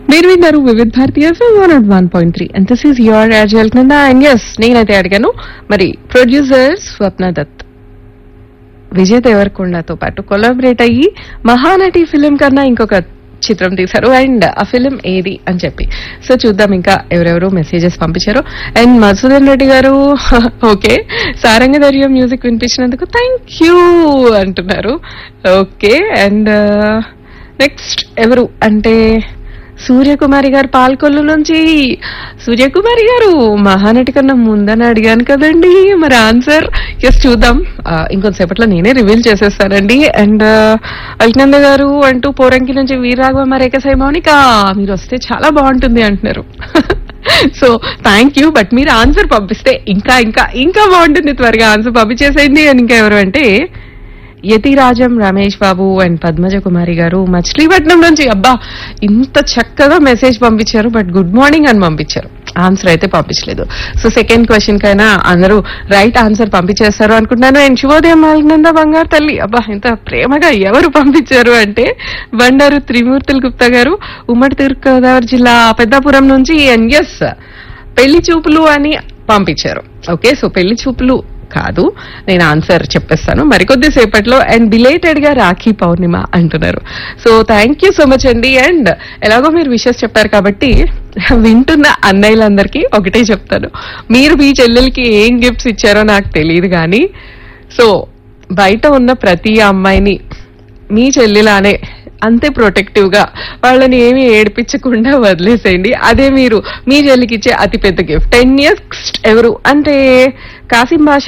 మీరు విన్నారు Vividh Bharati one nought one point three and this is your యాజల్ కింద అండ్ ఎస్ నేనైతే అడిగాను మరి ప్రొడ్యూసర్ స్వప్న దత్ విజయ్ దేవరకొండతో పాటు కొలాబరేట్ అయ్యి మహానటి ఫిలిం కన్నా ఇంకొక చిత్రం తీశారు అండ్ ఆ ఫిలిం ఏది అని చెప్పి సో చూద్దాం ఇంకా ఎవరెవరు మెసేజెస్ పంపించారు అండ్ మధుసూదన్ రెడ్డి గారు ఓకే సారంగధర్యం మ్యూజిక్ వినిపించినందుకు థ్యాంక్ యూ అంటున్నారు ఓకే అండ్ నెక్స్ట్ ఎవరు అంటే సూర్యకుమారి గారు పాల్కొల్లు నుంచి సూర్యకుమారి గారు మహానటి కన్నా ముందని అడిగాను కదండి మరి ఆన్సర్ ఎస్ చూద్దాం ఆ, ఇంకొంతసేపట్లో నేనే రివీల్ చేసేస్తానండి అండ్ అల్నంద గారు అంటూ పోరంకి నుంచి వీరరాఘవ మరేకసాయి మౌనిక మీరు వస్తే చాలా బాగుంటుంది అంటున్నారు సో థ్యాంక్ యూ బట్ మీరు ఆన్సర్ పంపిస్తే ఇంకా ఇంకా ఇంకా బాగుంటుంది త్వరగా ఆన్సర్ పంపించేసేయండి అని ఇంకా ఎవరు అంటే యతిరాజం రమేష్ బాబు అండ్ పద్మజ కుమారి గారు మచిలీపట్నం నుంచి అబ్బా ఇంత చక్కగా మెసేజ్ పంపించారు బట్ గుడ్ మార్నింగ్ అని పంపించారు ఆన్సర్ అయితే పంపించలేదు సో సెకండ్ క్వశ్చన్ కైనా అందరూ రైట్ ఆన్సర్ పంపించేస్తారు అనుకుంటున్నాను అండ్ శుభోదయం మాలినంద బంగారు తల్లి అబ్బా ఎంత ప్రేమగా ఎవరు పంపించారు అంటే బండారు త్రిమూర్తులు గుప్తా గారు ఉమ్మడి తూర్పుగోదావరి జిల్లా పెద్దాపురం నుంచి అండ్ ఎస్ పెళ్లి చూపులు అని పంపించారు ఓకే సో పెళ్లి చూపులు కాదు నేను ఆన్సర్ చెప్పేస్తాను మరికొద్ది సేపట్లో అండ్ బిలేటెడ్ గా రాఖీ పౌర్ణిమ అంటున్నారు so thank you so much అండి అండ్ ఎలాగో మీరు విషెస్ చెప్పారు కాబట్టి వింటున్న అన్నయ్యలందరికీ ఒకటే చెప్తాను మీరు మీ చెల్లెలకి ఏం గిఫ్ట్స్ ఇచ్చారో నాకు తెలియదు కానీ సో బయట ఉన్న ప్రతి అమ్మాయిని మీ చెల్లిలానే అంతే ప్రొటెక్టివ్ గా వాళ్ళని ఏమీ ఏడిపించకుండా వదిలేసేయండి అదే మీరు మీ చెల్లికి ఇచ్చే అతిపెద్ద గిఫ్ట్ టెన్ ఇయర్స్ ఎవరు అంటే కాసిం భాష